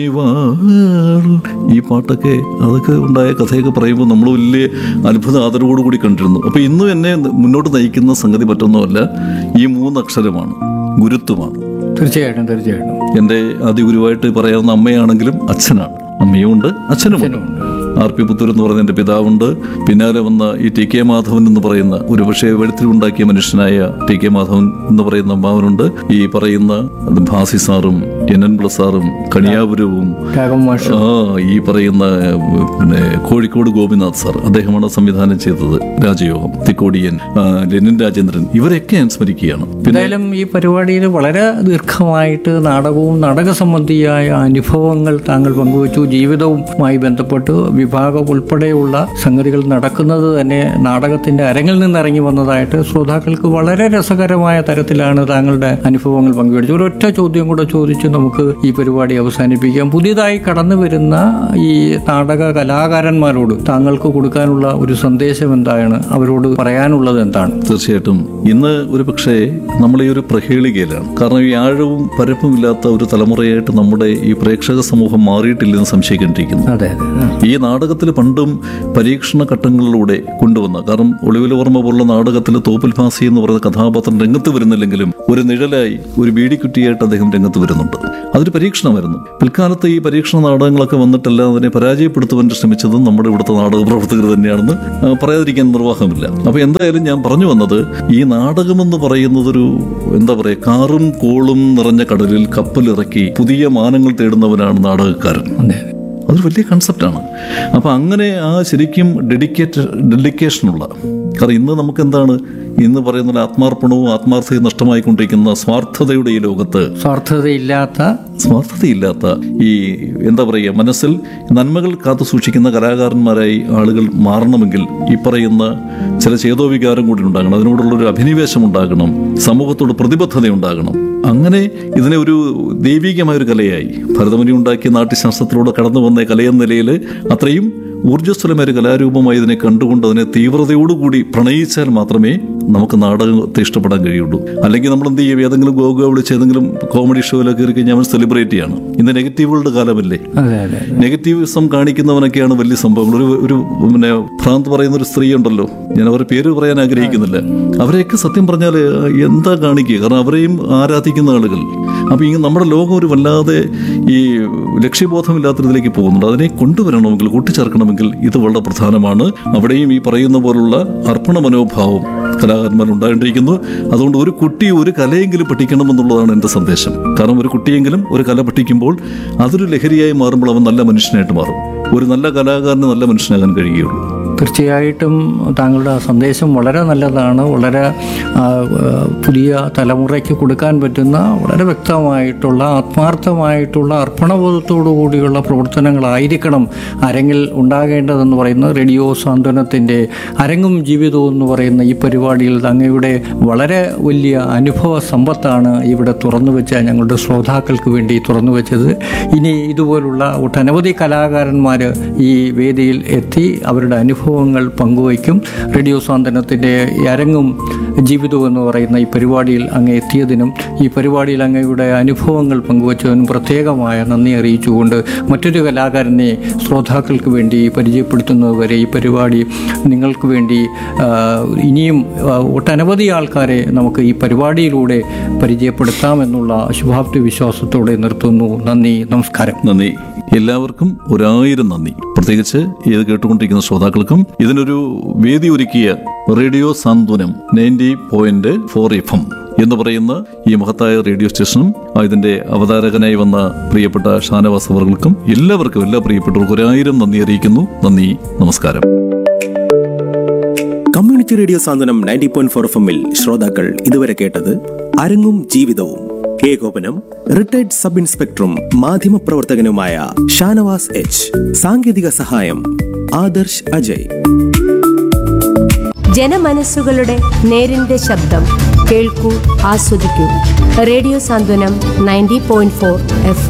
ഈ പാട്ടൊക്കെ അതൊക്കെ ഉണ്ടായ കഥയൊക്കെ പറയുമ്പോൾ നമ്മൾ വലിയ അത്ഭുത ആദരവോടു കൂടി കണ്ടിരുന്നു അപ്പോൾ ഇന്നും എന്നെ മുന്നോട്ട് നയിക്കുന്ന സംഗതി മറ്റൊന്നുമല്ല ഈ മൂന്നക്ഷരമാണ് ഗുരുത്വമാണ് തീർച്ചയായിട്ടും തീർച്ചയായിട്ടും എൻ്റെ ആദ്യ ഗുരുവായിട്ട് പറയാവുന്ന അമ്മയാണെങ്കിലും അച്ഛനാണ് അമ്മയുമുണ്ട് അച്ഛനുമുണ്ട് ആർ പി പുത്തൂർ എന്ന് പറയുന്ന എൻ്റെ പിതാവുണ്ട് പിന്നാലെ വന്ന ഈ ടി കെ മാധവൻ എന്ന് പറയുന്ന ഒരു പക്ഷേ വെളുത്തിലുണ്ടാക്കിയ മനുഷ്യനായ ടി കെ മാധവൻ എന്ന് പറയുന്ന അമ്മാവനുണ്ട് ഈ പറയുന്ന ഭാസി സാറും എൻ എൻ പ്ലസ് സാറും കണിയാപുരവും രാഘവ മാഷ് ആ ഈ പറയുന്ന ഏഹ്, പിന്നെ കോഴിക്കോട് ഗോപിനാഥ് സാർ അദ്ദേഹമാണ് സംവിധാനം ചെയ്തത് രാജയോഗം തിക്കോടിയൻ ആ, ലെനിൻ രാജേന്ദ്രൻ ഇവരെയൊക്കെ ഞാൻ സ്മരിക്കുകയാണ് പിന്നെ എന്തായാലും ഈ പരിപാടിയിൽ വളരെ ദീർഘമായിട്ട് നാടകവും നാടക സംബന്ധിയായ അനുഭവങ്ങൾ താങ്കൾ പങ്കുവച്ചു ജീവിതവുമായി ബന്ധപ്പെട്ട് വിഭാഗം ഉൾപ്പെടെയുള്ള സംഗതികൾ നടക്കുന്നത് തന്നെ നാടകത്തിന്റെ അരങ്ങിൽ നിന്ന് ഇറങ്ങി വന്നതായിട്ട് ശ്രോതാക്കൾക്ക് വളരെ രസകരമായ തരത്തിലാണ് താങ്കളുടെ അനുഭവങ്ങൾ പങ്കുവച്ചത് ഒരൊറ്റ ചോദ്യം കൂടെ ചോദിച്ച് നമുക്ക് ഈ പരിപാടി അവസാനിപ്പിക്കാം പുതിയതായി കടന്നു വരുന്ന ഈ നാടക കലാകാരന്മാരോട് താങ്കൾക്ക് കൊടുക്കാനുള്ള ഒരു സന്ദേശം എന്താണ് അവരോട് പറയാനുള്ളത് എന്താണ് തീർച്ചയായിട്ടും ഇന്ന് ഒരു പക്ഷേ നമ്മൾ ഈ ഒരു പ്രഹേളികയിലാണ് കാരണം ഈ ആഴവും പരപ്പുമില്ലാത്ത ഒരു തലമുറയായിട്ട് നമ്മുടെ ഈ പ്രേക്ഷക സമൂഹം മാറിയിട്ടില്ലെന്ന് സംശയിക്കേണ്ടിയിരിക്കുന്നു അതെ അതെ ഈ നാടകത്തിൽ പണ്ടും പരീക്ഷണ ഘട്ടങ്ങളിലൂടെ കൊണ്ടുവന്ന കാരണം ഒളിവിൽ ഓർമ്മ പോലുള്ള നാടകത്തിൽ തോപ്പിൽ ഫാസി എന്ന് പറയുന്ന കഥാപാത്രം രംഗത്ത് വരുന്നില്ലെങ്കിലും ഒരു നിഴലായി ഒരു ബീഡിക്കുറ്റിയായിട്ട് അദ്ദേഹം രംഗത്ത് വരുന്നുണ്ട് അതൊരു പരീക്ഷണമായിരുന്നു പിൽക്കാലത്ത് ഈ പരീക്ഷണ നാടകങ്ങളൊക്കെ വന്നിട്ടെല്ലാം അതിനെ പരാജയപ്പെടുത്തുവാൻ ശ്രമിച്ചതും നമ്മുടെ ഇവിടുത്തെ നാടക പ്രവർത്തകർ തന്നെയാണെന്ന് ആ, പറയാതിരിക്കാൻ നിർവാഹമില്ല അപ്പൊ എന്തായാലും ഞാൻ പറഞ്ഞു വന്നത് ഈ നാടകമെന്ന് പറയുന്നതൊരു എന്താ പറയുക കാറും കോളും നിറഞ്ഞ കടലിൽ കപ്പലിറക്കി പുതിയ മാനങ്ങൾ തേടുന്നവനാണ് നാടകക്കാരൻ അതെ അതൊരു വലിയ കൺസെപ്റ്റാണ് അപ്പോൾ അങ്ങനെ ആ ശരിക്കും ഡെഡിക്കേറ്റ് ഡെഡിക്കേഷനുള്ള കാരണം ഇന്ന് നമുക്ക് എന്താണ് ഇന്ന് പറയുന്ന പോലെ ആത്മാർപ്പണവും ആത്മാർത്ഥതയും നഷ്ടമായിക്കൊണ്ടിരിക്കുന്ന സ്വാർത്ഥതയുടെ ഈ ലോകത്ത് സ്വാർത്ഥതയില്ലാത്ത സ്വാർത്ഥതയില്ലാത്ത ഈ എന്താ പറയുക മനസ്സിൽ നന്മകൾ കാത്തു സൂക്ഷിക്കുന്ന കലാകാരന്മാരായി ആളുകൾ മാറണമെങ്കിൽ ഈ പറയുന്ന ചില ചേതോവികാരം കൂടി ഉണ്ടാകണം അതിനോടുള്ളൊരു അഭിനിവേശം ഉണ്ടാകണം സമൂഹത്തോട് പ്രതിബദ്ധത ഉണ്ടാകണം അങ്ങനെ ഇതിനെ ഒരു ദൈവികമായ ഒരു കലയായി ഭരതമുനി ഉണ്ടാക്കിയ നാട്യശാസ്ത്രത്തിലൂടെ കടന്നു വന്ന കലയെന്ന നിലയിൽ അത്രയും ഊർജ്ജസ്വലമായ ഒരു കലാരൂപമായി ഇതിനെ കണ്ടുകൊണ്ട് അതിനെ തീവ്രതയോടുകൂടി പ്രണയിച്ചാൽ മാത്രമേ നമുക്ക് നാടകത്തെ ഇഷ്ടപ്പെടാൻ കഴിയുള്ളൂ അല്ലെങ്കിൽ നമ്മൾ എന്ത് ചെയ്യും ഏതെങ്കിലും ഗോഗോ വിളിച്ച് ഏതെങ്കിലും കോമഡി ഷോയിലൊക്കെ കയറി കഴിഞ്ഞാൽ അവൻ സെലിബ്രേറ്റ് ചെയ്യാണ് ഇന്ന് നെഗറ്റീവുകളുടെ കാലമല്ലേ അതെ അതെ നെഗറ്റീവിസം കാണിക്കുന്നവനൊക്കെയാണ് വലിയ സംഭവങ്ങൾ ഒരു ഒരു പിന്നെ ഭ്രാന്ത് പറയുന്ന ഒരു സ്ത്രീ ഉണ്ടല്ലോ ഞാൻ അവരുടെ പേര് പറയാൻ ആഗ്രഹിക്കുന്നില്ല അവരെയൊക്കെ സത്യം പറഞ്ഞാൽ എന്താ കാണിക്കുക കാരണം അവരെയും ആരാധിക്കുന്ന ആളുകൾ അപ്പോൾ ഈ നമ്മുടെ ലോകം ഒരു വല്ലാതെ ഈ ലക്ഷ്യബോധമില്ലാത്തതിലേക്ക് പോകുന്നുണ്ട് അതിനെ കൊണ്ടുവരണമെങ്കിൽ കൂട്ടിച്ചേർക്കണമെങ്കിൽ ഇത് വളരെ പ്രധാനമാണ് അവിടെയും ഈ പറയുന്ന പോലുള്ള അർപ്പണ മനോഭാവം കലാകാരന്മാർ ഉണ്ടായിട്ടിരിക്കുന്നു അതുകൊണ്ട് ഒരു കുട്ടി ഒരു കലയെങ്കിലും പഠിക്കണം എന്നുള്ളതാണ് എൻ്റെ സന്ദേശം കാരണം ഒരു കുട്ടിയെങ്കിലും ഒരു കല പഠിക്കുമ്പോൾ അതൊരു ലഹരിയായി മാറുമ്പോൾ അവൻ നല്ല മനുഷ്യനായിട്ട് മാറും ഒരു നല്ല കലാകാരന് നല്ല മനുഷ്യനാകാൻ കഴിയുകയുള്ളൂ തീർച്ചയായിട്ടും താങ്കളുടെ സന്ദേശം വളരെ നല്ലതാണ് വളരെ ആ, ആ, പുതിയ തലമുറയ്ക്ക് കൊടുക്കാൻ പറ്റുന്ന വളരെ വ്യക്തമായിട്ടുള്ള ആത്മാർത്ഥമായിട്ടുള്ള അർപ്പണബോധത്തോടു കൂടിയുള്ള പ്രവർത്തനങ്ങളായിരിക്കണം അരങ്ങിൽ ഉണ്ടാകേണ്ടതെന്ന് പറയുന്നത് റേഡിയോ സാന്ത്വനത്തിൻ്റെ അരങ്ങും ജീവിതവും എന്ന് പറയുന്ന ഈ പരിപാടിയിൽ അങ്ങയുടെ വളരെ വലിയ അനുഭവ സമ്പത്താണ് ഇവിടെ തുറന്നു വെച്ച ഞങ്ങളുടെ ശ്രോതാക്കൾക്ക് വേണ്ടി തുറന്നു വെച്ചത് ഇനി ഇതുപോലുള്ള ഒട്ടനവധി കലാകാരന്മാർ ഈ വേദിയിൽ എത്തി അവരുടെ അനുഭവങ്ങൾ പങ്കുവയ്ക്കും റേഡിയോ സാന്ത്വനത്തിൻ്റെ ഈ അരങ്ങും ജീവിതവും എന്ന് പറയുന്ന ഈ പരിപാടിയിൽ അങ്ങ് എത്തിയതിനും ഈ പരിപാടിയിൽ അങ്ങയുടെ അനുഭവങ്ങൾ പങ്കുവച്ചതിനും പ്രത്യേകമായ നന്ദി അറിയിച്ചുകൊണ്ട് മറ്റൊരു കലാകാരനെ ശ്രോതാക്കൾക്ക് വേണ്ടി പരിചയപ്പെടുത്തുന്നതുവരെ ഈ പരിപാടി നിങ്ങൾക്ക് വേണ്ടി ആ, ഇനിയും ആ, ഒട്ടനവധി ആൾക്കാരെ നമുക്ക് ഈ പരിപാടിയിലൂടെ പരിചയപ്പെടുത്താമെന്നുള്ള ശുഭാപ്തി വിശ്വാസത്തോടെ നിർത്തുന്നു നന്ദി നമസ്കാരം നന്ദി എല്ലാവർക്കും ഒരായിരം നന്ദി പ്രത്യേകിച്ച് ഇത് കേട്ടുകൊണ്ടിരിക്കുന്ന ശ്രോതാക്കൾക്കും ഇതിനൊരു വേദി ഒരുക്കിയ radio Santhwanam ninety point four F M എന്ന് പറയുന്ന ഈ മഹത്തായ റേഡിയോ സ്റ്റേഷനും ആ ഇതിന്റെ അവതാരകനായി വന്ന പ്രിയപ്പെട്ട ഷാനവാസ് അവർക്കും എല്ലാവർക്കും എല്ലാ പ്രിയപ്പെട്ടവർക്കും ഒരായിരം നന്ദി അറിയിക്കുന്നു നന്ദി നമസ്കാരം community radio Santhwanam ninety point four F എമ്മിൽ ശ്രോതാക്കൾ ഇതുവരെ കേട്ടത് അരങ്ങും ജീവിതവും ഏകോപനം റിട്ടയർഡ് സബ് ഇൻസ്പെക്ടറും മാധ്യമപ്രവർത്തകനുമായ ഷാനവാസ് എച്ച് സാങ്കേതിക സഹായം ആദർശ് അജയ് ജനമനസ്സുകളുടെ നേരിന്റെ ശബ്ദം കേൾക്കൂ ആസ്വദിക്കൂ radio Santhwanam ninety point four F